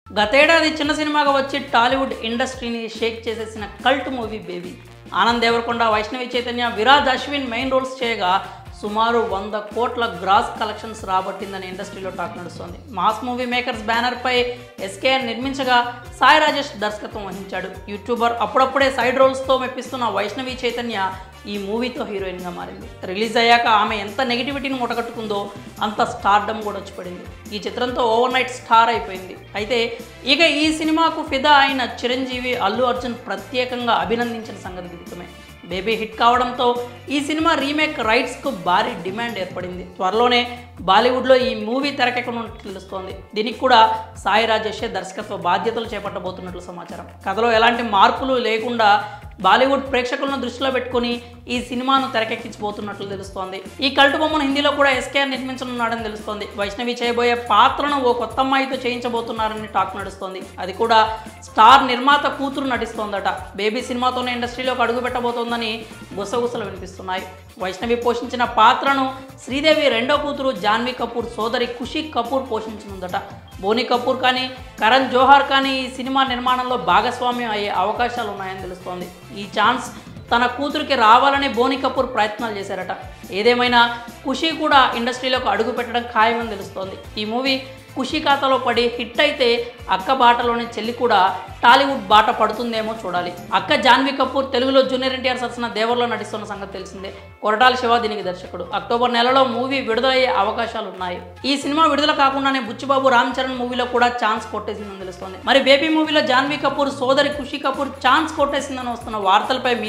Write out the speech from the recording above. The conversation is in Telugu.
గతేడాది చిన్న సినిమాగా వచ్చి టాలీవుడ్ ఇండస్ట్రీని షేక్ చేసేసిన cult movie baby Anand Deverakonda Vaishnavi Chaitanya Viraj Ashwin main roles చేయగా సుమారు వంద కోట్ల గ్రాస్ కలెక్షన్స్ రాబట్టిందని ఇండస్ట్రీలో టాక్ నడుస్తోంది మాస్ మూవీ మేకర్స్ బ్యానర్పై ఎస్కేఎన్ నిర్మించగా సాయి రాజేష్ దర్శకత్వం వహించాడు యూట్యూబర్ అప్పుడప్పుడే సైడ్ రోల్స్తో మెప్పిస్తున్న వైష్ణవి చైతన్య ఈ మూవీతో హీరోయిన్గా మారింది రిలీజ్ అయ్యాక ఆమె ఎంత నెగిటివిటీని మూటగట్టుకుందో అంత స్టార్డమ్ కూడా వచ్చి పడింది ఈ చిత్రంతో ఓవర్ నైట్ స్టార్ అయిపోయింది అయితే ఇక ఈ సినిమాకు ఫిదా అయిన చిరంజీవి అల్లు అర్జున్ ప్రత్యేకంగా అభినందించిన సంగతి విదితమే బేబీ హిట్ కావడంతో ఈ సినిమా రీమేక్ రైట్స్కు భారీ డిమాండ్ ఏర్పడింది త్వరలోనే బాలీవుడ్లో ఈ మూవీ తెరకెక్కనున్నట్లు తెలుస్తోంది దీనికి కూడా సాయి రాజేషే దర్శకత్వ బాధ్యతలు చేపట్టబోతున్నట్లు సమాచారం కథలో ఎలాంటి మార్పులు లేకుండా బాలీవుడ్ ప్రేక్షకులను దృష్టిలో పెట్టుకుని ఈ సినిమాను తెరకెక్కించబోతున్నట్లు తెలుస్తోంది ఈ కల్టు బొమ్మను హిందీలో కూడా ఎస్కేఆర్ నిర్మించనున్నాడని తెలుస్తోంది వైష్ణవి చేయబోయే పాత్రను ఓ కొత్త అమ్మాయితో చేయించబోతున్నారని టాక్ నడుస్తోంది అది కూడా స్టార్ నిర్మాత కూతురు నటిస్తోందట బేబీ సినిమాతోనే ఇండస్ట్రీలోకి అడుగు పెట్టబోతోందని గుసగుసలు వినిపిస్తున్నాయి వైష్ణవి పోషించిన పాత్రను శ్రీదేవి రెండో కూతురు జాన్వీ కపూర్ సోదరి ఖుషి కపూర్ పోషించనుందట బోని కపూర్ కానీ కరణ్ జోహార్ కానీ ఈ సినిమా నిర్మాణంలో భాగస్వామ్యం అయ్యే అవకాశాలు ఉన్నాయని తెలుస్తోంది ఈ ఛాన్స్ తన కూతురికి రావాలని బోని కపూర్ ప్రయత్నాలు చేశారట ఏదేమైనా ఖుషి కూడా ఇండస్ట్రీలోకి అడుగు పెట్టడం ఖాయమని తెలుస్తోంది ఈ మూవీ ఖుషి ఖాతాలో పడి హిట్ అయితే అక్క బాటలోని చెల్లి కూడా టాలీవుడ్ బాట పడుతుందేమో చూడాలి అక్క జాన్వీ కపూర్ తెలుగులో జూనియర్ ఎన్టీఆర్ సరసన దేవర్లో నటిస్తున్న సంగతి తెలిసిందే కొరటాల శివ దీనికి దర్శకుడు అక్టోబర్ నెలలో మూవీ విడుదలయ్యే అవకాశాలు ఉన్నాయి ఈ సినిమా విడుదల కాకుండానే బుచ్చిబాబు రామ్ చరణ్ మూవీలో కూడా ఛాన్స్ కొట్టేసిందని తెలుస్తోంది మరి బేబీ మూవీలో జాన్వీ కపూర్ సోదరి ఖుషి కపూర్ ఛాన్స్ కొట్టేసిందని వస్తున్న వార్తలపై మీ